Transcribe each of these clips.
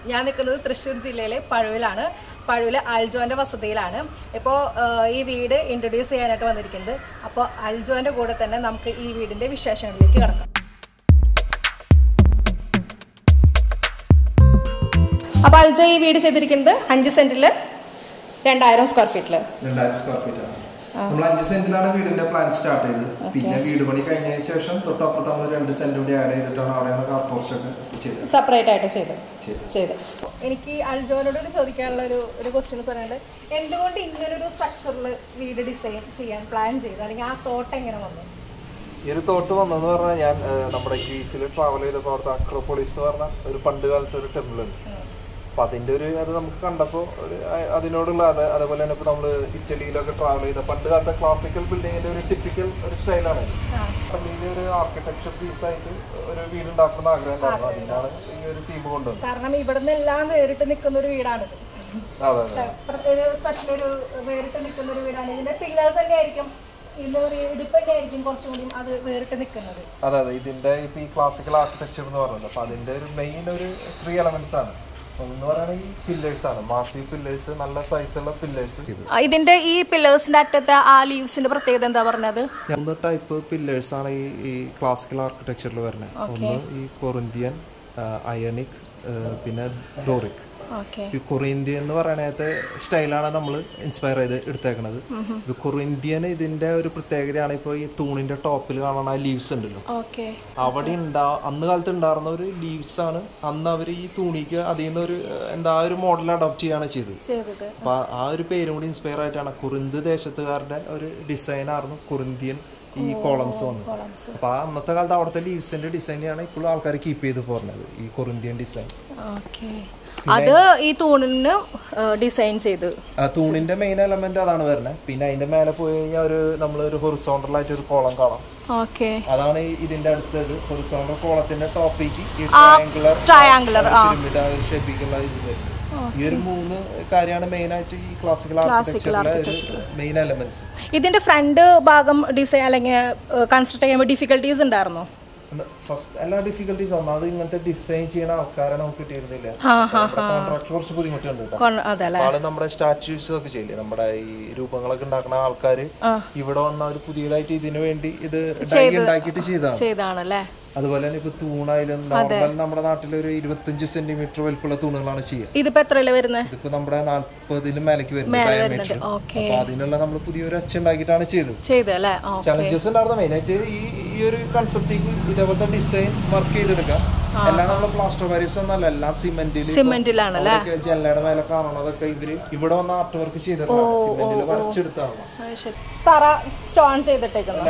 ഞാൻ നിൽക്കുന്നത് തൃശ്ശൂർ ജില്ലയിലെ പഴുവിലാണ് പഴുവിലെ അൽജോന്റെ വസതിയിലാണ് ഇപ്പോൾ ഈ വീട് ഇൻട്രൊഡ്യൂസ് ചെയ്യാനായിട്ട് വന്നിരിക്കുന്നത് അപ്പോൾ അൽജോന്റെ കൂടെ തന്നെ നമുക്ക് ഈ വീടിന്റെ വിശേഷങ്ങളിലേക്ക് കിടക്കാം അപ്പോൾ അൽജോ ഈ വീട് ചെയ്തിരിക്കുന്നത് അഞ്ച് സെന്റിൽ രണ്ടായിരം സ്ക്വയർ ഫീറ്റിൽ രണ്ടായിരം സ്ക്വയർ ഫീറ്റ് ആണ് നമ്മൾ അഞ്ച് സെന്റിലാണ് വീടിന്റെ പ്ലാൻ സ്റ്റാർട്ട് ചെയ്തത് പിന്നെ വീട് പണി കഴിഞ്ഞതിന് ശേഷം തൊട്ടപ്പുറത്ത് നമ്മൾ രണ്ട് സെന്റ് കൂടി ആഡ് ചെയ്തിട്ടാണ് അവിടെയാണ് കാർ പോർച്ച് ഒക്കെ ചെയ്തത് സെപ്പറേറ്റ് ആയിട്ട് ചെയ്ത് ചെയ്തു. ചെയ്ത് എനിക്ക് അൽജോനോട് ഒരു ചോദിക്കാനുള്ള ഒരു ഒരു ക്വസ്റ്റ്യൻസ് പറയുന്നത് എന്തുകൊണ്ട് ഇങ്ങനൊരു സ്ട്രക്ചറിൽ വീട് ഡിസൈൻ ചെയ്യാൻ പ്ലാൻ ചെയ്തു അല്ലെങ്കിൽ ആ തോട്ട് എങ്ങനെ വന്നു ഈ ഒരു തോട്ട് വന്നെന്ന് പറഞ്ഞാൽ ഞാൻ ഏഹ്, നമ്മുടെ ഗ്രീസിൽ ട്രാവൽ ചെയ്തപ്പോൾ അവിടുത്തെ അക്രോപോളിസ് എന്ന് പറഞ്ഞ ഒരു പണ്ട് കാലത്തെ ഒരു ടെമ്പിൾ ഉണ്ട് അപ്പൊ അതിന്റെ ഒരു അത് നമുക്ക് കണ്ടപ്പോൾ ഒരു അ- അതിനോടുള്ള അത് അതേപോലെ തന്നെ ഇപ്പൊ നമ്മള് ഇറ്റലിയിലൊക്കെ ട്രാവൽ ചെയ്ത പണ്ട് കാലത്തെ ക്ലാസിക്കൽ ബിൽഡിങ്ങിന്റെ ഒരു ടിപ്പിക്കൽ ഒരു സ്റ്റൈലാണ് ഈ ഒരു ആർക്കിടെക്ചർ പീസ് ആയിട്ട് ഒരു വീട് ഉണ്ടാക്കുന്ന ആഗ്രഹം ഉണ്ടായിരുന്നു അതിനാണ് ഈ ഒരു തീം കൊണ്ടുവന്നത് കാരണം ഇവിടുന്ന് എല്ലാം വേറിട്ട് നിൽക്കുന്ന ഒരു വീടാണിത് അതെ അതെ ഒരു സ്പെഷ്യൽ ഒരു വേറിട്ട് നിൽക്കുന്ന ഒരു വീടാണ് ഇതിന്റെ പില്ലേഴ്സ് തന്നെ ആയിരിക്കും എന്താ പറയുക ഇടുപ്പന്നെ ആയിരിക്കും കുറച്ചും കൂടി അത് വേറിട്ട് നിൽക്കുന്നത് അതെ അതെ ഇതിന്റെ ഇപ്പൊ ഈ ക്ലാസിക്കൽ ആർക്കിടെക്ചർ എന്ന് പറയുന്നത് അപ്പൊ അതിന്റെ ഒരു മെയിൻ ഒരു ത്രീ എലമെന്റ്സ് ആണ് ഒന്ന് പറയുന്നത് ഈ പില്ലേഴ്സ് ആണ് മാസീവ് പില്ലേഴ്സ് നല്ല സൈസുള്ള പില്ലേഴ്സ് ഇത് ആ, ഇതിന്റെ ഈ പില്ലേഴ്സിന്റെ അറ്റത്തെ ആ ലീവ്സിന്റെ പ്രത്യേകത എന്താ പറഞ്ഞത് മൂന്ന് ടൈപ്പ് പില്ലേഴ്സ് ആണ് ഈ ഈ ക്ലാസിക്കൽ ആർക്കിടെക്ചറിൽ വരുന്നത് ഒന്ന് ഈ കൊറിന്ത്യൻ അയണിക് പിന്നെ ഡോറിക് ഓക്കെ ഈ കൊറിന്ത്യൻ എന്ന് പറയുന്നത് സ്റ്റൈലാണ് നമ്മൾ ഇൻസ്പയർ ചെയ്ത് എടുത്തേക്കണത് ഈ കൊറിന്ത്യൻ ഇതിന്റെ ഒരു പ്രത്യേകതയാണ് ഇപ്പോൾ ഈ തൂണിന്റെ ടോപ്പിൽ കാണുന്ന ലീവ്സ് ഉണ്ടല്ലോ ഓക്കെ അവിടെ ഉണ്ടാ അന്ന് കാലത്ത് ഉണ്ടായിരുന്ന ഒരു ലീവ്സ് ആണ് അന്ന് അവർ ഈ തുണിക്ക് അതിൽ നിന്ന് ഒരു ഏഹ്, എന്താ ആ ഒരു മോഡൽ അഡോപ്റ്റ് ചെയ്യാണ് ചെയ്തത് ചെയ്തത് അപ്പൊ ആ ഒരു പേരും കൂടി ഇൻസ്പയർ ആയിട്ടാണ് കുറിന്ത് ദേശത്തുകാരുടെ ഒരു ഡിസൈൻ ആയിരുന്നു കുറിന്ത്യൻ ഈ കോളംസ് വന്നത് അപ്പൊ ആ അന്നത്തെ കാലത്ത് അവിടുത്തെ ലീവ്സിന്റെ ഡിസൈനാണ് ഇപ്പോഴും ആൾക്കാർ കീപ്പ് ചെയ്ത് പോരുന്നത് ഈ കൊറിന്ത്യൻ ഡിസൈൻ ഓക്കെ അത് ഈ തൂണിന് ഡിസൈൻ ചെയ്ത് ആ തൂണിന്റെ മെയിൻ എലമെന്റ് അതാണ് വരുന്നത് പിന്നെ അതിന്റെ മേലെ പോയി കഴിഞ്ഞാൽ ഒരു നമ്മൾ ഒരു ഹൊറിസോണ്ടൽ ആയിട്ട് ഒരു കോളം കാണാം ഓക്കെ അതാണ് ഈ ഇതിന്റെ അടുത്തത് ഹൊറിസോണ്ടൽ കോളത്തിന്റെ ടോപ്പിക്ക് ഈ ട്രയാങ്കുലർ ട്രയാങ്കുലർ പിരമിഡ് ഷേപ്പിക്കുള്ള ഇത് വരുന്നത് ഈ ഒരു മൂന്ന് കാര്യമാണ് മെയിൻ ആയിട്ട് ഈ ക്ലാസിക്കൽ ആർക്കിടെക്ചറിലെ ഒരു മെയിൻ എലമെന്റ്സ് ഇതിന്റെ ഫ്രണ്ട് ഭാഗം ഡിസൈൻ അല്ലെങ്കിൽ കൺസ്ട്രക്ട് ചെയ്യുമ്പോൾ ഡിഫിക്കൽട്ടീസ് ഉണ്ടായിരുന്നോ ഫസ്റ്റ് എല്ലാ ഡിഫിക്കൽട്ടീസ് ഒന്നാമത് ഇങ്ങനത്തെ ഡിസൈൻ ചെയ്യുന്ന ആൾക്കാരെ നമുക്ക് കിട്ടിയിരുന്നില്ല കോൺട്രാക്ട് കുറച്ച് ബുദ്ധിമുട്ടുണ്ട് കേട്ടോ കൊ- അതല്ലേ ആള് നമ്മുടെ സ്റ്റാച്യൂസ് ഒക്കെ ചെയ്യില്ലേ നമ്മുടെ ഈ രൂപങ്ങളൊക്കെ ഉണ്ടാക്കുന്ന ആൾക്കാര് ഇവിടെ വന്ന ഒരു പുതിയതായിട്ട് ഇതിനു വേണ്ടി ഇത് ഡൈ ഉണ്ടാക്കിയിട്ട് ചെയ്തതാണ് ചെയ്താണല്ലേ അതുപോലെ തന്നെ ഇപ്പൊ തൂണായാലും നോർമൽ നമ്മുടെ നാട്ടിൽ ഒരു ഇരുപത്തഞ്ച് സെന്റിമീറ്റർ വലിപ്പമുള്ള തൂണുകളാണ് ചെയ്യുക ഇതിപ്പോ എത്രയല്ലേ വരുന്നത് ഇതിപ്പോ നമ്മുടെ നാല്പതിന് മേലേക്ക് വരുന്നത് ഡയമീറ്റർ ഓക്കെ അപ്പൊ അതിനുള്ള നമ്മൾ പുതിയൊരു അച്ഛ ഉണ്ടാക്കിയിട്ടാണ് ചെയ്തത് ചെയ്തല്ലേ ഓ ചലഞ്ചസ് ഉണ്ടായിരുന്ന മെയിൻ ആയിട്ട് ഈ ഈ ഒരു കൺസെപ്റ്റിക്ക് ഇതേപോലത്തെ ഡിസൈൻ വർക്ക് ചെയ്തെടുക്കാം എല്ലാം നമ്മൾ പ്ലാസ്റ്റർ വാരീസ് ഒന്നല്ല എല്ലാം സിമെന്റിൽ സിമെന്റിലാണല്ലേ ജനലയുടെ മേലെ കാണുന്നതൊക്കെ ഇവര് ഇവിടെ വന്ന് ആർട്ട് വർക്ക് ചെയ്തിട്ടാണ് സിമെന്റിൽ വരച്ചെടുത്താണ് അത് ശരി തറ സ്റ്റോൺ ചെയ്തിട്ടേക്കുന്നു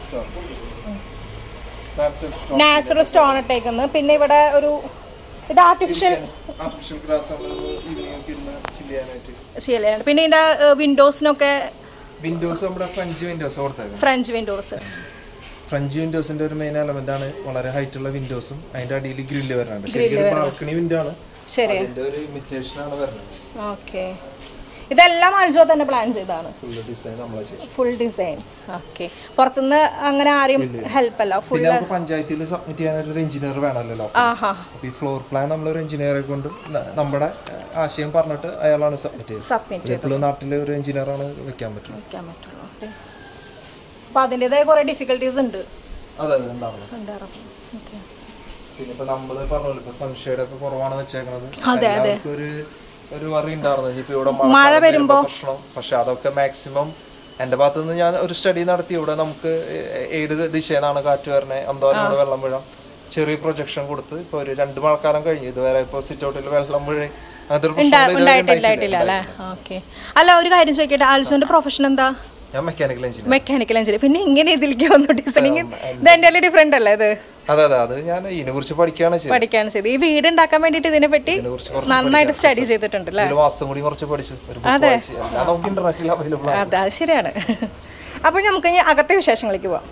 നാച്ചുറൽ സ്റ്റോൺ ഇട്ടേക്കുന്നു പിന്നെ ഇവിടെ ഒരു ഇത് ആർട്ടിഫിഷ്യൽ ആർട്ടിഫിഷ്യൽ ഗ്രാസ് നമ്മൾ ഈവനിങ് ഇരുന്ന് ചില്ല് ചെയ്യാനായിട്ട് ശരിയാണ് പിന്നെ ഇതിന്റെ വിൻഡോസിനൊക്കെ വിൻഡോസ് നമ്മുടെ ഫ്രഞ്ച് വിൻഡോസ് ഓർത്തേക്കും ഫ്രഞ്ച് വിൻഡോസ് ഫ്രഞ്ച് വിൻഡോസിന്റെ ഒരു മെയിൻ എലമെന്റ് ആണ് വളരെ ഹൈറ്റ് ഉള്ള വിൻഡോസും അതിന്റെ അടിയിൽ ഗ്രില്ല് വരാനുണ്ട് ശരിക്കും ബാൽക്കണി വിൻഡോ ആണ് ശരി അതിന്റെ ഒരു ഇമിറ്റേഷൻ ആണ് വരുന്നത് ഓക്കെ ഇതെല്ലാം അൽജോ തന്നെ പ്ലാൻ ചെയ്താണ് ഫുള്ള് ഡിസൈൻ നമ്മളെ ചെയ്യും ഫുൾ ഡിസൈൻ ഓക്കെ പുറത്തുനിന്ന് അങ്ങനെ ആരെയും ഹെൽപ്പ് അല്ല ഫുൾ പിന്നെ നമുക്ക് പഞ്ചായത്തിൽ സബ്മിറ്റ് ചെയ്യാനായിട്ട് ഒരു എഞ്ചിനീയർ വേണമല്ലോ ആഹാ അപ്പൊ ഈ ഫ്ലോർ പ്ലാൻ നമ്മളൊരു എഞ്ചിനീയറെ കൊണ്ട് ന- നമ്മുടെ ഏഹ്, ആശയം പറഞ്ഞിട്ട് അയാളാണ് സബ്മിറ്റ് ചെയ്തത് സബ്മിറ്റ് എപ്പോഴും നാട്ടിലെ ഒരു എഞ്ചിനീയറാണ് വെക്കാൻ പറ്റും വയ്ക്കാൻ പറ്റുള്ളൂ ഓക്കെ അപ്പോൾ അതിൻ്റെതായ കുറേ ഡിഫിക്കൽട്ടീസ് ഉണ്ട് അതെ അതെ ഉണ്ടാവും ഉണ്ടായിരുന്നു ഓക്കെ പിന്നെ ഇപ്പൊ നമ്മള് പറഞ്ഞല്ലോ ഇപ്പൊ സൺഷെയ്ഡ് ഒക്കെ കുറവാണ് വെച്ചേക്കണത് അതെ, അതെ. എല്ലാവർക്കും ഒരു ഒരു വറി ഉണ്ടായിരുന്നു ഇപ്പൊ ഇവിടെ മഴ മഴക്കാലം വരുമ്പോ വരുമ്പോ പ്രശ്നം പക്ഷെ അതൊക്കെ മാക്സിമം എന്റെ ഭാഗത്ത് നിന്ന് ഞാൻ ഒരു സ്റ്റഡി നടത്തി ഇവിടെ നമുക്ക് ഏ- ഏത് ദിശയിൽ നിന്നാണ് കാറ്റ് വരണേ എന്തോരം വെള്ളം വീഴാം ചെറിയ പ്രൊജക്ഷൻ കൊടുത്ത് ഇപ്പൊ ഒരു രണ്ട് മഴക്കാലം കഴിഞ്ഞു ഇതുവരെ ഇപ്പൊ സിറ്റ് ഔട്ടിൽ വെള്ളം വീഴ അതൊരു പ്രശ്നം ഇതുവരെ ഉണ്ടായിട്ടില്ല ഉണ്ടായിട്ടില്ല. അല്ലേ ഓക്കെ അല്ല ഒരു കാര്യം ചോദിക്കട്ടെ ആൽസോന്റെ പ്രൊഫഷൻ എന്താ ഞാൻ മെക്കാനിക്കൽ എഞ്ചിനീയർ മെക്കാനിക്കൽ എഞ്ചിനീയർ പിന്നെ ഇങ്ങനെ ഇതിലേക്ക് വന്നു ഡിസൈനിങ് ഇത് എൻ്റെ ഡിഫറെന്റ് അല്ലേ ഇത് അതെ അതെ അത് ഞാൻ ഇതിനെ കുറിച്ച് പഠിക്കുകയാണ് ചെയ്തത് പഠിക്കാൻ ചെയ്ത് ഈ വീട് ഉണ്ടാക്കാൻ വേണ്ടിട്ട് ഇതിനെ പറ്റി ഇതിനെ കുറിച്ച് കുറച്ച് നന്നായിട്ട് സ്റ്റഡി ചെയ്തിട്ടുണ്ട് അല്ലേ ഒരു മാസം കൂടി കുറച്ച് പഠിച്ചു ഒരു book വായിച്ചു. എല്ലാം നമുക്ക് ഇന്റർനെറ്റിൽ അവൈലബിൾ ആണ് അതെ അത് ശരിയാണ് അപ്പൊ നമുക്ക് ഇനി അകത്തെ വിശേഷങ്ങളിലേക്ക് പോവാം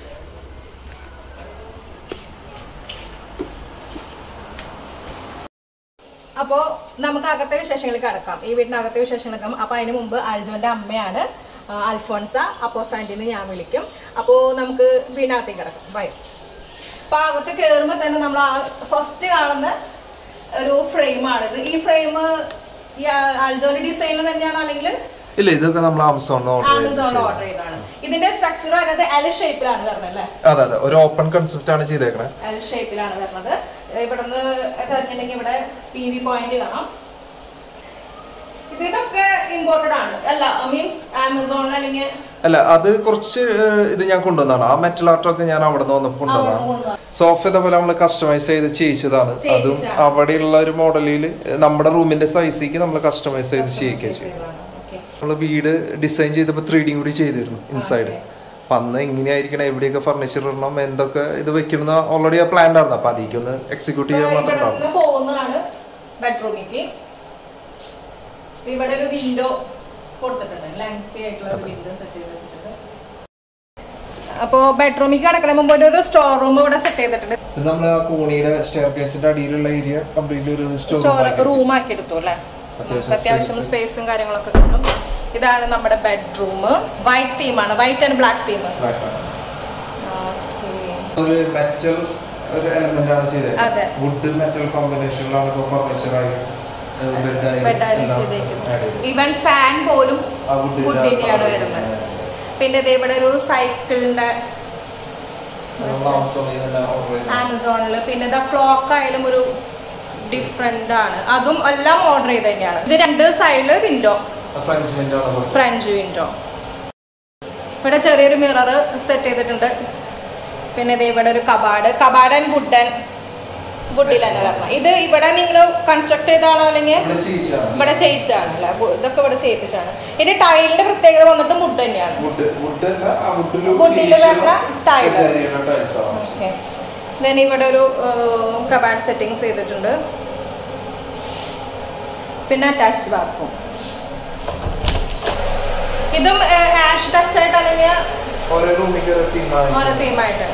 അപ്പോൾ നമുക്ക് അകത്തെ വിശേഷങ്ങളിലേക്ക് കടക്കാം ഈ വീടിന്റെ അകത്തെ വിശേഷങ്ങളൊക്കെ അപ്പൊ അതിന് മുമ്പ് അൽജോന്റെ അമ്മയാണ് ആ, അൽഫോൺസ അപ്പോ സാന്റിന്ന് ഞാൻ വിളിക്കും അപ്പോൾ നമുക്ക് വീടിനകത്തേക്ക് കിടക്കാം ബൈ അപ്പൊ അകത്ത് കയറുമ്പോൾ തന്നെ നമ്മൾ ഫസ്റ്റ് കാണുന്ന ഒരു ഫ്രെയിമാണിത് ഈ ഫ്രെയിം ഈ ആൽജോന്റെ ഡിസൈനിൽ തന്നെയാണോ അല്ലെങ്കിൽ ഇല്ല ഇതൊക്കെ നമ്മൾ ആമസോണിൽ ഓർഡർ ആമസോണിൽ ഓർഡർ ചെയ്തതാണ് ഇതിന്റെ സ്ട്രക്ചർ വരുന്നത് എൽ ഷേപ്പിലാണ് വരുന്നത് അല്ലേ അതെ അതെ ഒരു ഓപ്പൺ കൺസെപ്റ്റ് ആണ് ചെയ്തേക്കണേ എൽ ഷേപ്പിലാണ് വരുന്നത് ഇവിടുന്ന് തെരഞ്ഞിട്ടുണ്ടെങ്കിൽ ഇവിടെ പി വി പോയിന്റ് കാണാം ഇതൊക്കെ ഇമ്പോർട്ടഡ് ആണ് അല്ല മീൻസ് ആമസോണിൽ അല്ലെങ്കിൽ അല്ല അത് കുറച്ച് ഏഹ്, ഇത് ഞാൻ കൊണ്ടുവന്നതാണ് ആ മെറ്റൽ ആർട്ടൊക്കെ ഞാൻ അവിടെ നിന്ന് വന്നപ്പോൾ കൊണ്ടുവന്നതാണ് കൊണ്ടുവന്നതാണ്. സോഫ ഇതേപോലെ നമ്മൾ കസ്റ്റമൈസ് ചെയ്ത് ചെയ്യിച്ചതാണ് അതും ചെയ്യിച്ചതാണ്. അവിടെയുള്ള ഒരു മോഡലിൽ നമ്മുടെ റൂമിന്റെ സൈസിക്ക് നമ്മൾ കസ്റ്റമൈസ് ചെയ്ത് ചെയ്യിക്കുക ചെയ്യും ഓക്കെ നമ്മൾ വീട് ഡിസൈൻ ചെയ്തപ്പോൾ ത്രീ ഡിയും കൂടി ചെയ്തിരുന്നു ഇൻസൈഡ് അപ്പൊ അന്ന് എങ്ങനെയായിരിക്കണം എവിടെയൊക്കെ ഫർണിച്ചർ ഇടണം എന്തൊക്കെ ഇത് വെക്കണം ഓൾറെഡി ആ പ്ലാൻ ആയിരുന്നു അപ്പൊ അതിലേക്ക് ഒന്ന് എക്സിക്യൂട്ട് ചെയ്യാൻ മാത്രം ഇവിടെ ഉണ്ടാവും നിന്ന് പോകുന്നതാണ് ബെഡ്റൂമിലേക്ക് ഇവിടെ ഒരു വിൻഡോ കൊടുത്തിട്ടുണ്ട് ലെങ്തി ആയിട്ടുള്ള ഒരു വിൻഡോ സെറ്റ് ചെയ്ത് വെച്ചിട്ടുണ്ട് അപ്പോ ബെഡ്റൂമിലേക്ക് കിടക്കണ മുമ്പ് ഒരു സ്റ്റോർ റൂം ഇവിടെ സെറ്റ് ചെയ്തിട്ടുണ്ട് ഇത് നമ്മൾ ആ കോണിയുടെ സ്റ്റെയർ കേസിന്റെ അടിയിലുള്ള ഏരിയ കംപ്ലീറ്റ്ലി ഒരു സ്റ്റോർ സ്റ്റോർ റൂം ആക്കി എടുത്തു അല്ലേ അത്യാവശ്യം അത്യാവശ്യം സ്പേസും കാര്യങ്ങളൊക്കെ കിട്ടും ഇതാണ് നമ്മുടെ ബെഡ്റൂം വൈറ്റ് തീമാണ് വൈറ്റ് ആൻഡ് ബ്ലാക്ക് തീം ഒരു മെറ്റൽ ഒരു എലമെന്റ് ആണ് അതെ. ചെയ്തത് വുഡ് മെറ്റൽ കോമ്പിനേഷനിലാണ് ഇപ്പോൾ ഫർണിച്ചർ ആയാലും ബെഡായാലും ചെയ്തേക്കുന്നത് ഈവൻ ഫാൻ പോലും വുഡിന്റെയാണ് വരുന്നത് പിന്നെ ദേ ഇവിടെ ഒരു സൈക്കിളിന്റെ ആമസോണിൽ പിന്നെ ഇതാ ക്ലോക്ക് ആയാലും ഒരു ഡിഫറെന്റ് ആണ് അതും എല്ലാം ഓർഡർ ചെയ്ത് തന്നെയാണ് ഇത് രണ്ട് സൈഡില് വിൻഡോ ഫ്രഞ്ച് വിൻഡോ ഇവിടെ ചെറിയൊരു മിറർ സെറ്റ് ചെയ്തിട്ടുണ്ട് പിന്നെ ദേ ഇവിടെ ഒരു കബാഡ് കബാഡ് ആൻഡ് വുഡൻ വുഡിൽ തന്നെ വരണം ഇത് ഇവിടെ നിങ്ങൾ കൺസ്ട്രക്ട് ചെയ്താണോ അല്ലെങ്കിൽ ഇവിടെ ചെയ്യിച്ചതാണ് അല്ലേ ബു- ഇതൊക്കെ ഇവിടെ ചെയ്യിപ്പിച്ചാണ് ഇത് ടൈലിന്റെ പ്രത്യേകത വന്നിട്ട് വുഡ് തന്നെയാണ് വുഡ് വുഡ് അല്ല ആ വുഡിൽ വുഡില് വരുന്ന tile. ഓക്കെ ദെൻ ഇവിടെ ഒരു കബാഡ് സെറ്റിങ്സ് ചെയ്തിട്ടുണ്ട് പിന്നെ അറ്റാച്ച്ഡ് ബാത്റൂം ഇതും ആഷ് ടച്ച് ആയിട്ട് അല്ലെങ്കിൽ ഓരോ റൂമിക്ക് ഓരോ തീമാണ് ഓരോ തീമായിട്ട്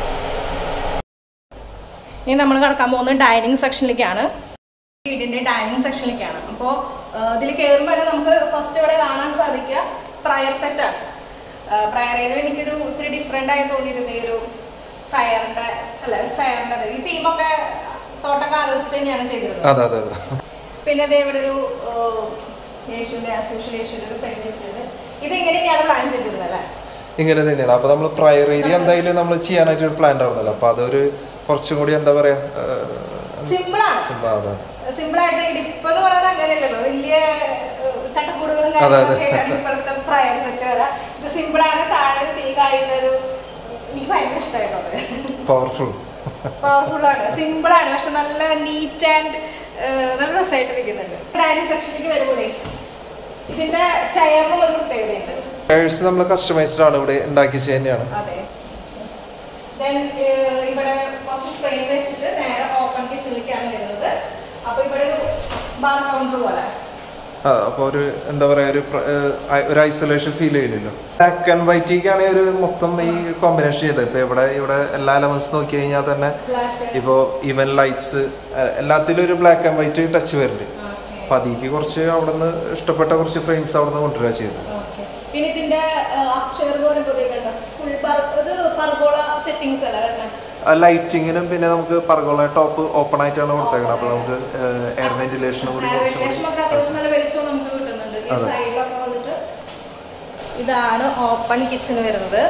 ഇനി നമ്മൾ കിടക്കാൻ പോകുന്നത് ഡൈനിങ് സെക്ഷനിലേക്കാണ് വീടിന്റെ ഡൈനിങ് സെക്ഷനിലേക്കാണ് അപ്പോൾ ഇതിൽ കയറുമ്പോൾ തന്നെ നമുക്ക് ഫസ്റ്റ് ഇവിടെ കാണാൻ സാധിക്കുക പ്രയർ സെറ്റാണ് പ്രയറിൽ എനിക്കൊരു ഇത്തിരി ഡിഫറെൻ്റ് ആയി തോന്നിയിരുന്നു ഈ ഒരു ഫയറിന്റെ അല്ല ഫയറിന്റെ ഈ തീമൊക്കെ തോട്ടൊക്കെ ആലോചിച്ചിട്ട് തന്നെയാണ് ചെയ്തിരുന്നത് അതെ അതെ അതെ പിന്നെ ദേ ഇവിടെ ഒരു ഏഹ്, യേശുവിന്റെ അസോഷ്യൽ യേശുവിന്റെ ഒരു ഫ്രെയിം വെച്ചിട്ടുണ്ട് ഇത് എങ്ങനെയാണ് പ്ലാൻ ചെയ്തിരുന്നത് അല്ലേ ഇങ്ങനെ തന്നെയാണ് അപ്പൊ നമ്മൾ പ്രയർ ഏരിയ എന്തായാലും നമ്മൾ ചെയ്യാനായിട്ട് ഒരു പ്ലാൻ ഉണ്ടാവുന്നല്ലോ അപ്പൊ അതൊരു കുറച്ചും കൂടി എന്താ പറയാ സിമ്പിൾ ആണ് simple ആണ്. സിമ്പിൾ ആയിട്ട് ഇപ്പൊ എന്ന് പറയുന്നത് അങ്ങനെയല്ലല്ലോ വലിയ ഏഹ്, ചട്ടക്കൂടുകളും അതെ, അതെ. കാര്യങ്ങളൊക്കെയാണ് ഇപ്പോഴത്തെ പ്രയർ സെറ്റ് വരാം ഇത് സിമ്പിൾ ആണ് താഴെ തീ കായുന്ന ഒരു എനിക്ക് ഭയങ്കര ഇഷ്ടമായിട്ടത് പവർഫുൾ പവർഫുൾ ആണ് സിമ്പിൾ ആണ് പക്ഷെ നല്ല നീറ്റ് ആൻഡ് നല്ല രസമായിട്ട് ഇരിക്കുന്നുണ്ട് ഡൈനിങ് സെക്ഷനിലേക്ക് വരുമ്പോഴേ ഇതിന്റെ ചെയറിനും ഒരു പ്രത്യേകതയുണ്ട് ടയേഴ്സ് നമ്മൾ കസ്റ്റമൈസ്ഡ് ആണ് ഇവിടെ ഉണ്ടാക്കിയത് തന്നെയാണ് അതെ ദെൻ ഇവിടെ കുറച്ച് ഫ്രെയിം വെച്ചിട്ട് നേരെ ഓപ്പൺ കിച്ചണിലേക്കാണ് വരുന്നത് അപ്പൊ ഇവിടെ ഒരു ബാർ കൗണ്ടർ പോലെ ആ, അപ്പൊ ഒരു എന്താ പറയാ ഒരു പ്ര- ഏഹ്, ഐ- ഒരു ഐസൊലേഷൻ ഫീൽ ചെയ്യുന്നില്ലോ ബ്ലാക്ക് ആൻഡ് വൈറ്റിക്കാണ് ഒരു മൊത്തം ഈ കോമ്പിനേഷൻ ചെയ്തത് ഇപ്പൊ ഇവിടെ ഇവിടെ എല്ലാ എലമെന്റ്സ് നോക്കി കഴിഞ്ഞാൽ തന്നെ ബ്ലാക്ക് ഇപ്പോ ഈവൻ ലൈറ്റ്സ് എല്ലാത്തിലും ഒരു ബ്ലാക്ക് ആൻഡ് വൈറ്റ് ടച്ച് വരുന്നുണ്ട് അപ്പൊ അതിക്ക് കുറച്ച് അവിടുന്ന് ഇഷ്ടപ്പെട്ട കുറച്ച് ഫ്രെയിംസ് അവിടുന്ന് കൊണ്ടുവരിക ചെയ്തത് പിന്നെ ഇതിന്റെ അക്ഷരം എന്ന് പറയുമ്പോഴത്തേക്കുണ്ട് ഫുൾ ഇത് പർഗോള സെറ്റിംഗ്സ് അല്ല വരുന്നത് ലൈറ്റിങ്ങിനും പിന്നെ നമുക്ക് പറകോള ടോപ്പ് ഓപ്പൺ ആയിട്ടാണ് കൊടുത്തേക്കുന്നത് അപ്പൊ നമുക്ക് എയർ വെന്റിലേഷനും കൂടി കുറച്ചും വെന്റിലേഷൻ ഒക്കെ കൂടി അത്യാവശ്യം നല്ല വെളിച്ചം നമുക്ക് കിട്ടുന്നുണ്ട് ഈ അതെ. സൈഡിലൊക്കെ വന്നിട്ട് ഇതാണ് ഓപ്പൺ കിച്ചൺ വരുന്നത്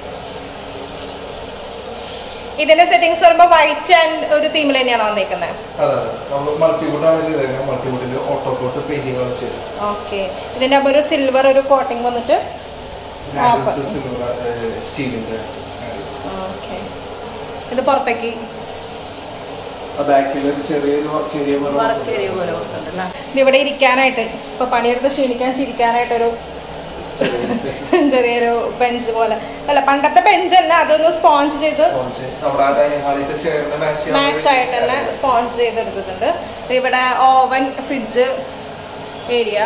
ഇതിന്റെ സെറ്റിംഗ്സ് വരുമ്പോൾ വൈറ്റ് ആൻഡ് ഒരു തീമിൽ തന്നെയാണ് വന്നേക്കുന്നത് അതെ നമ്മൾ മൾട്ടിവുഡാണ് ചെയ്തേക്കുന്നത് മൾട്ടിവുഡിൽ ഓട്ടോ കോട്ട് പെയിന്റിംഗ് ആണ് ചെയ്തത് ഓക്കെ ഇതിന്റെ അപ്പൊ ഒരു സിൽവർ ഒരു കോട്ടിംഗ് വന്നിട്ട് Open. സിൽവർ സ്റ്റീലിന്റെ ഓക്കെ ഇത് പുറത്തേക്ക് ബാക്കിൽ ഒരു ചെറിയൊരു വർക്ക് ഏരിയ വർക്ക് ഏരിയ പോലെ കൊടുത്തിട്ടുണ്ടല്ലേ ഇത് ഇവിടെ ഇരിക്കാനായിട്ട് ഇപ്പൊ പണിയെടുത്ത് ക്ഷീണിക്കാൻ ചിരിക്കാനായിട്ടൊരു ചെറിയൊരു ബെഞ്ച് പോലെ അല്ല പണ്ടത്തെ ബെഞ്ച് തന്നെ അതൊന്ന് സ്പോഞ്ച് ചെയ്ത് നമ്മുടെ ആ ഡൈനിങ് ഹാളിന്റെ ചെയറിന് മാച്ച് മാക്സ് ആയിട്ട് തന്നെ സ്പോൺസ് ചെയ്തെടുത്തിട്ടുണ്ട് ഇത് ഇവിടെ ഓവൻ ഫ്രിഡ്ജ് ഏരിയ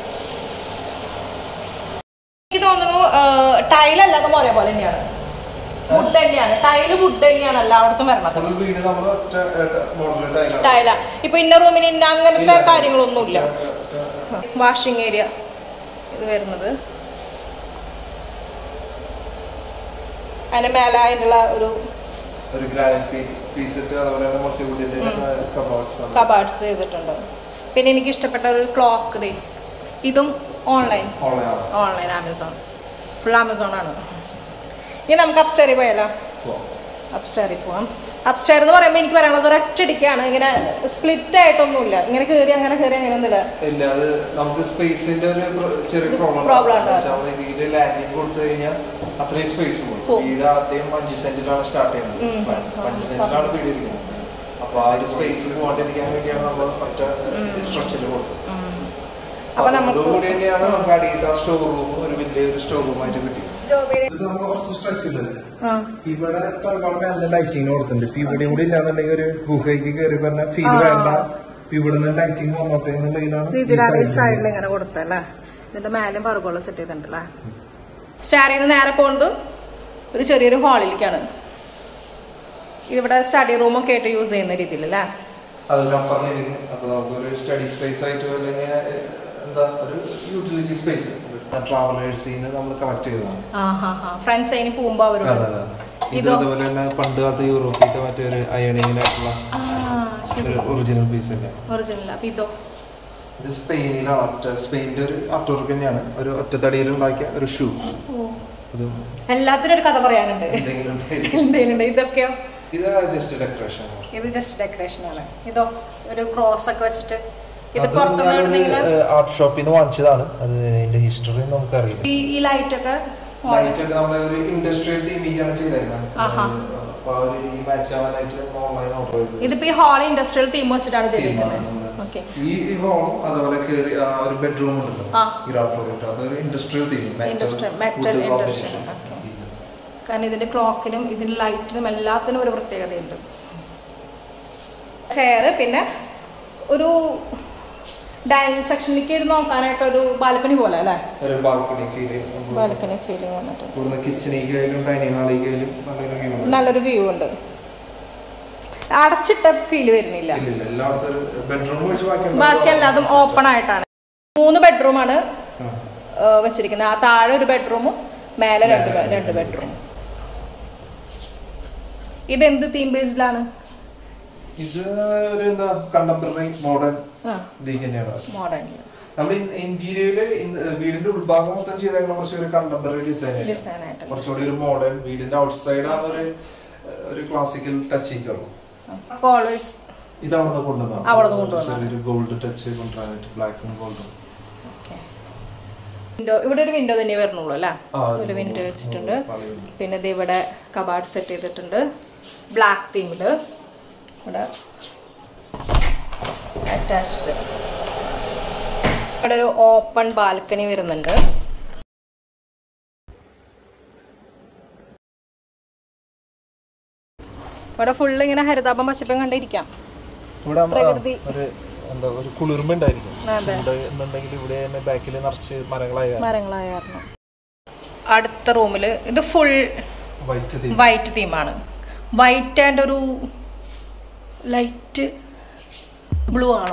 എനിക്ക് തോന്നുന്നു ടൈലല്ലാതെ ഒരേ പോലെ തന്നെയാണ് വുഡ് തന്നെയാണ് ടൈല് വുഡ് തന്നെയാണ് എല്ലായിടത്തും വരണത് ഫുൾ വീട് നമ്മൾ ഒറ്റ മോഡൽ ടൈലാണ് ടൈല ഇപ്പൊ ഇന്ന റൂമിന് ഇന്ന അങ്ങനത്തെ കാര്യങ്ങളൊന്നുമില്ല വാഷിംഗ് ഏരിയ ഇത് വരുന്നത് അതിന്റെ മേലെ അതിനുള്ള ഒരു ഒരു ഗ്രാനൈറ്റ് പീസ് ഇട്ട് അതുപോലെ തന്നെ മൾട്ടിവുഡിന്റെ കബോർഡ്സ് കബാർഡ്സ് ചെയ്തിട്ടുണ്ട് പിന്നെ എനിക്ക് ഇഷ്ടപ്പെട്ട ഒരു ക്ലോക്ക് ദേ ഇതും online online online Amazon full Amazon ആണ് ഇനി നമുക്ക് അപ്സ്റ്റേറിൽ പോയാലോ അപ്സ്റ്റേറിൽ പോവാം അപ്സ്റ്റെയർ എന്ന് പറയുമ്പോൾ എനിക്ക് പറയാനുള്ളത് ഒരൊറ്റടിക്കാണ് ഇങ്ങനെ സ്പ്ലിറ്റ് ആയിട്ടൊന്നുമില്ല ഇങ്ങനെ കയറി അങ്ങനെ കയറി അങ്ങനെ ഒന്നുമില്ല ഇല്ല അത് നമുക്ക് സ്പേസിന്റെ ഒരു പ്ര- ചെറിയ പ്രോബ്ലം Problem ഉണ്ട്. ഇതില് ലാൻഡിങ് കൊടുത്തു കഴിഞ്ഞാൽ അത്രയും സ്പേസ് പോകും പോകും. വീട് ആദ്യം അഞ്ച് സെന്റിലാണ് സ്റ്റാർട്ട് ഉം. ചെയ്യുന്നത് അഞ്ച് സെന്റിലാണ് വീട് ഇരിക്കുന്നത് അപ്പൊ ആ ഒരു സ്പേസ് പോകാണ്ടിരിക്കാൻ വേണ്ടിയാണ് നമ്മൾ ഒറ്റ സ്ട്രക്ചർ കൊടുത്തത് അപ്പൊ നമുക്ക് കൂടി തന്നെയാണ് നമുക്ക് അടിയത്തെ സ്റ്റോർ റൂം ഒരു വലിയൊരു സ്റ്റോർ റൂം ആയിട്ട് കിട്ടി ഇത് നമ്മൾ കുറച്ച് സ്ട്രെച്ച് ചെയ്തത് ആ ഇവിടെ തൽക്കാലം ലൈറ്റിംഗ് കൊടുത്തിട്ടുണ്ട് ഇപ്പൊ ഇവിടെ കൂടി ഇല്ലാന്നുണ്ടെങ്കിൽ ഒരു ഗുഹയ്ക്ക് കയറി പറഞ്ഞ ഫീൽ വേണ്ട ഇപ്പൊ ഇവിടെ നിന്ന് ലൈറ്റിംഗ് വന്നോട്ടെ എന്നുള്ളതിലാണ് ഈ ഇതിലാണ് ഈ side സൈഡിൽ ഇങ്ങനെ കൊടുത്തല്ലേ ഇതിന്റെ മേലെയും പറുകോളം സെറ്റ് ചെയ്തിട്ടുണ്ടല്ലേ സ്റ്റാറിൽ നിന്ന് നേരെ പോകുന്നത് ഒരു ചെറിയൊരു ഹാളിലേക്കാണ് ഇവിടെ സ്റ്റഡി റൂമൊക്കെ ആയിട്ട് യൂസ് ചെയ്യുന്ന രീതിയിലല്ലേ അതൊരു അപ്പർ ലിവിംഗ് അപ്പൊ നമുക്കൊരു സ്റ്റഡി സ്പേസ് ആയിട്ട് അല്ലെങ്കിൽ എന്താ ഒരു യൂട്ടിലിറ്റി സ്പേസ് ട്രാവലേഴ്സിന്ന് നമ്മൾ കളക്ട് ചെയ്തതാണ് ആ ഹാ ഹാ ഫ്രണ്ട്സ് അതിന് പോകുമ്പോ അവരോട് അതെ, അതെ. ഇത് ഇതോ? അതുപോലെ തന്നെ പണ്ട് കാലത്ത് യൂറോപ്പിലത്തെ മറ്റേ ഒരു അയണിങ്ങിനായിട്ടുള്ള ആ ശരി ഒരു ഒറിജിനൽ പീസ് തന്നെ ഒറിജിനൽ അപ്പൊ ഇതോ ഇത് സ്പെയിനിലാണ് ഒറ്റ സ്പെയിനിന്റെ ഒരു ആർട്ട് തന്നെയാണ് ഒരു ഒറ്റത്തടിയിൽ ഉണ്ടാക്കിയ ഒരു ഷൂ അത് എല്ലാത്തിനും ഒരു കഥ പറയാനുണ്ട് എന്തെങ്കിലും എന്തെങ്കിലും ഇതൊക്കെയോ ഇത് ജസ്റ്റ് ഡെക്കറേഷൻ ഇത് ജസ്റ്റ് ഡെക്കറേഷൻ ആണ് ഇതോ ഒരു ക്രോസ് ഒക്കെ വെച്ചിട്ട് ഇത് പുറത്തുനിന്ന് എവിടുന്നെങ്കിലും ആർട്ട് ഷോപ്പിൽ നിന്ന് വാങ്ങിച്ചതാണ് അത് ഇതിന്റെ ഹിസ്റ്ററി നമുക്കറിയില്ല ഈ ഈ ലൈറ്റ് ഒക്കെ ലൈറ്റ് ഒക്കെ നമ്മുടെ ഒരു ഇൻഡസ്ട്രിയൽ തീമിക്കാണ് ചെയ്തേക്കുന്നത് ആഹാ. അപ്പൊ ആ ഒരു ഈ മാച്ച് ആവാനായിട്ട് ഓൺലൈൻ ഓർഡർ ചെയ്തു ഇതിപ്പോ ഈ ഹാൾ ഇൻഡസ്ട്രിയൽ തീം വെച്ചിട്ടാണ് ചെയ്തിരിക്കുന്നത് തീരുമാനം. ഓക്കെ ഈ ഈ ഹോളും അതുപോലെ കേറി ആ ഒരു ബെഡ്റൂം ഉണ്ടല്ലോ ആ. ഗ്രൗണ്ട് ഫ്ലോറിൽ അതൊരു industrial theme Industrial, metal industrial, okay. കാരണം ഇതിന്റെ ക്ലോക്കിനും ഇതിന്റെ ലൈറ്റിനും എല്ലാത്തിനും ഒരു പ്രത്യേകതയുണ്ട് ചെയർ പിന്നെ ഒരു ഡൈനിങ് സെക്ഷനിലേക്ക് ഇരുന്ന് നോക്കാനായിട്ട് ഒരു ബാൽക്കണി പോലെ അല്ലേ ഒരു ബാൽക്കണി ഫീൽ ബാൽക്കണി ഫീലിംഗ് വന്നിട്ട് ഇവിടുന്ന് കിച്ചണിക്കായാലും ഡൈനിങ് ഹാളിലേക്കായാലും നല്ലൊരു വ്യൂ ഉണ്ട് നല്ലൊരു വ്യൂ ഉണ്ട് അടച്ചിട്ട ഫീൽ വരുന്നില്ല ഇല്ലില്ല എല്ലായിടത്തും ഒരു ബെഡ്റൂം ഒഴിച്ച് ബാക്കി ബാക്കി എല്ലാതും ഓപ്പൺ ആയിട്ടാണ് മൂന്ന് ബെഡ്റൂമാണ് വെച്ചിരിക്കുന്നത് ആ താഴെ ഒരു ബെഡ്റൂമും മേലെ രണ്ട് ബെ- രണ്ട് ബെഡ്റൂം ഇത് എന്ത് തീം ബേസ്ഡിലാണ് ഇത് ഒരു എന്താ കണ്ടംപററി മോഡേൺ ആ ഇതിലേക്ക് തന്നെയാണ് മോഡേൺ നമ്മൾ ഇന്റീരിയറില് വീടിന്റെ ഉൾഭാഗം മൊത്തം ചെയ്തേക്കുന്ന കുറച്ച് ഒരു കണ്ടംപററി ഡിസൈൻ ഡിസൈൻ ആയിട്ട് കുറച്ചുകൂടി ഒരു മോഡേൺ വീടിന്റെ ഔട്ട്സൈഡ് ആണ് ഒരു ഒരു ക്ലാസിക്കൽ ടച്ചിങ് അപ്പോൾ ഓൾവേസ് ഇത് അവിടെ കൊണ്ടുവന്നതാണ് അവിടുന്ന് കൊണ്ടുവന്നതാണ്. ചെറിയൊരു ഗോൾഡ് ടച്ച് കൊണ്ടുവരാനായിട്ട് ബ്ലാക്കും ഗോൾഡും വിൻഡോ ഇവിടെ ഒരു വിൻഡോ തന്നെ വരുന്നുള്ളൂ അല്ലേ ആ, ഒരു ഒരു വിൻഡോ വെച്ചിട്ടുണ്ട് പഴയ window. പിന്നെ ഇത് ഇവിടെ കബാർഡ് സെറ്റ് ചെയ്തിട്ടുണ്ട് ബ്ലാക്ക് തീമില് ഇവിടെ അറ്റാച്ച്ഡ് ഇവിടെ ഒരു ഓപ്പൺ ബാൽക്കണി വരുന്നുണ്ട് ഇവിടെ ഫുള്ള് ഇങ്ങനെ ഹരിതാപം പച്ചപ്പം കണ്ടിരിക്കാം ഇവിടെ നമ്മ- ആ, പ്രകൃതി. ഒരു എന്താ ഒരു കുളിർമ ഉണ്ടായിരിക്കും അതെ. ചൂട് എന്നുണ്ടെങ്കിൽ ഇവിടെ തന്നെ ബാക്കിൽ നിറച്ച് മരങ്ങളായ മരങ്ങളായ കാരണം അടുത്ത റൂമില് ഇത് ഫുൾ വൈറ്റ് തീം വൈറ്റ് തീമാണ് വൈറ്റ് ആൻഡ് ഒരു ലൈറ്റ് ബ്ലൂ ആണോ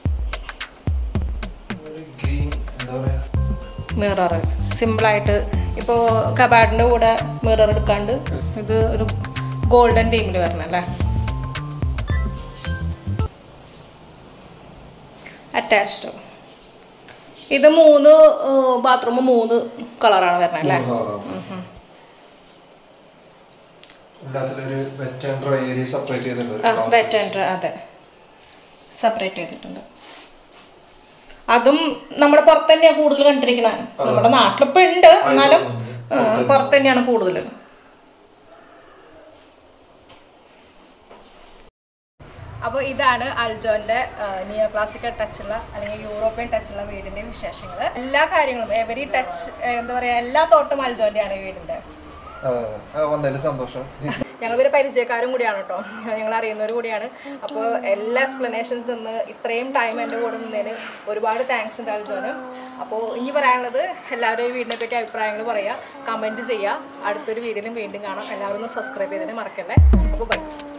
ഒരു ഗ്രീൻ എന്താ പറയാ മിറർ സിമ്പിളായിട്ട് ഇപ്പോൾ കബാഡിൻ്റെ കൂടെ മിറർ എടുക്കാണ്ട് ഇത് ഒരു ഗോൾഡൻ തീമിൽ വരണം അല്ലേ അറ്റാച്ച്ഡ് ഇത് മൂന്ന് ബാത്റൂം മൂന്ന് കളറാണ് വരണത് അല്ലേ എല്ലാത്തിലും ഒരു wet and dry area separate ചെയ്തിട്ടുണ്ട് ആ വെറ്റ് ആൻഡ് അതെ സെപ്പറേറ്റ് ചെയ്തിട്ടുണ്ട് അതും നമ്മുടെ പുറത്ത് തന്നെയാണ് കൂടുതൽ കണ്ടിരിക്കുന്നത് നമ്മുടെ നാട്ടിലിപ്പോ ഉണ്ട് എന്നാലും ആ, പുറത്ത് തന്നെയാണ് കൂടുതൽ അപ്പോൾ ഇതാണ് അൽജോന്റെ നിയോ ക്ലാസിക്കൽ ടച്ചുള്ള അല്ലെങ്കിൽ യൂറോപ്യൻ ടച്ചുള്ള വീടിന്റെ വിശേഷങ്ങൾ എല്ലാ കാര്യങ്ങളും എവരി ടച്ച് എന്താ പറയാ എല്ലാ തോട്ടും അൽജോന്റെ ഈ വീടിന്റെ വന്നതിൽ സന്തോഷം ഞങ്ങൾ ഒരു പരിചയക്കാരും കൂടിയാണ് കേട്ടോ ഞങ്ങൾ അറിയുന്നവർ കൂടിയാണ് അപ്പോൾ എല്ലാ എക്സ്പ്ലനേഷൻസ് നിന്ന് ഇത്രയും ടൈം എൻ്റെ കൂടെ നിന്നതിന് ഒരുപാട് താങ്ക്സ് ഉണ്ട് അൽജോന് അപ്പോൾ ഇനി പറയാനുള്ളത് എല്ലാവരും ഈ വീടിനെ പറ്റി അഭിപ്രായങ്ങൾ പറയുക കമൻറ്റ് ചെയ്യുക അടുത്തൊരു വീഡിയോയിലും വീണ്ടും കാണാം എല്ലാവരും ഒന്ന് സബ്സ്ക്രൈബ് ചെയ്തതിന് മറക്കല്ലേ അപ്പോൾ ബൈ